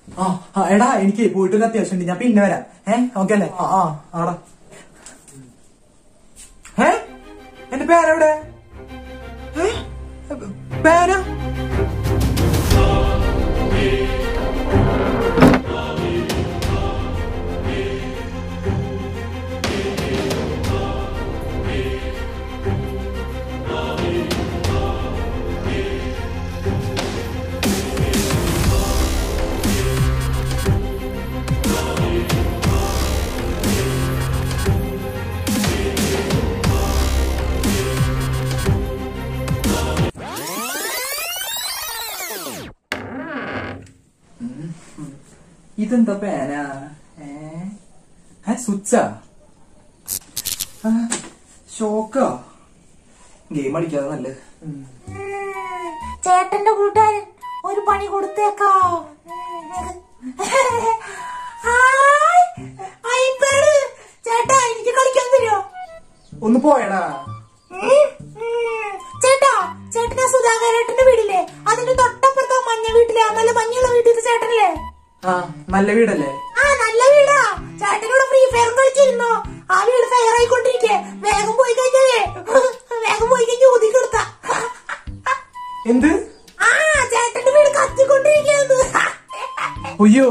ആ ആ, എടാ എനിക്ക് പോയിട്ടൊരു അത്യാവശ്യം ഉണ്ട് ഞാൻ പിന്നെ വരാം ഏ ഓക്കെ അല്ലേ ആ ആ ആടാ ഏ എന്റെ പേരെവിടെ ഏ പേന ഇതെന്താ പേന ഏ ഏ സ്വിച്ചാ ഷോക്കാ ഗെയിം കളിക്കാതെ നല്ലത് ഉം. ചേട്ടന്റെ കൂട്ടുകാരൻ ഒരു പണി കൊടുത്തേക്കാം ഹായ്, ഐപാഡ്. ചേട്ടാ എനിക്ക് കളിക്കാൻ തരുമോ ഒന്ന് പോയടാ ചേട്ടാ ചേട്ടനാ സുധാകരേട്ടന്റെ വീടില്ലേ അതിന്റെ തൊട്ടപ്പുറത്തോ മഞ്ഞ വീട്ടിലെ ആ നല്ല മഞ്ഞുള്ള വീട്ടിലെ ചേട്ടനല്ലേ ആ നല്ല വീടല്ലേ ആ നല്ല വീടാ ചേട്ടനോട് ഫ്രീ ഫയർ കളിച്ചിരുന്നോ ആ വീട് ഫയർ ആയിക്കൊണ്ടിരിക്കേ വേഗം പോയി കഴിഞ്ഞാലേ വേഗം പോയി കഴിഞ്ഞാൽ ഊതി കൊടുത്ത എന്ത് ആ ചേട്ടന്റെ വീട് കത്തിക്കൊണ്ടിരിക്കുന്നു അയ്യോ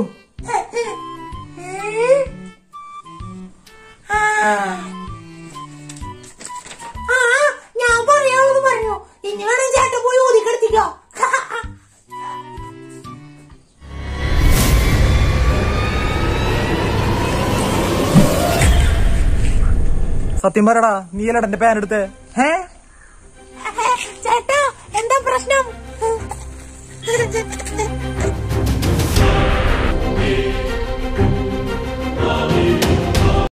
ആ ഞാൻ പറയാമെന്ന് പറഞ്ഞു ഇനി വേണം ചേട്ടൻ പോയി ഊതിക്കെടുത്തിക്കോ സത്യം പറടാ നീയല്ലടാ എന്റെ പേൻ എടുത്ത് ഏ ചേട്ടാ എന്താ പ്രശ്നം